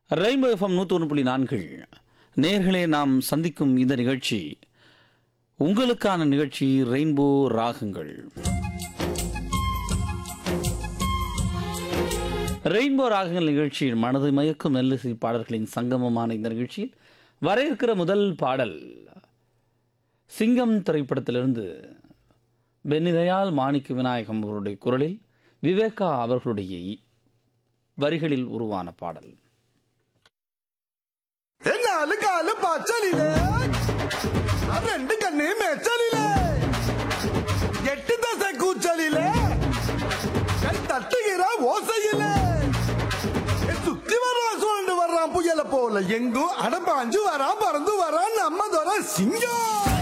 rainbow FM நூற்றி ஒன்று புள்ளி நான்கு நேர்களே நாம் சந்திக்கும் இந்த நிகழ்ச்சி உங்களுக்கான நிகழ்ச்சி ரெயின்போ ராகங்கள் ரெயின்போ ராகங்கள் நிகழ்ச்சியில் மனதை மயக்கும் மெல்லிசை பாடல்களின் சங்கமமான இந்த நிகழ்ச்சியில் வர இருக்கிற முதல் பாடல் சிங்கம் திரைப்படத்திலிருந்து பென்னிதயால் மாணிக்க விநாயகம் அவருடைய குரலில் விவேகா அவர்களுடைய வரிகளில் உருவான பாடல் നാല് കാല് പച്ചലിലേ രണ്ട് കണ്ണി മെച്ചലിലേ എട്ട് ദശ കൂച്ചലിലേ കൈ തട്ടുകിற ஓசையிலே சுத்தி வர்றான் சுழண்டு வர்றான் புயல போல எங்கும் அடப்பாஞ்சு வரான் பறந்து வரான் நம்ம தோற சிங்கம்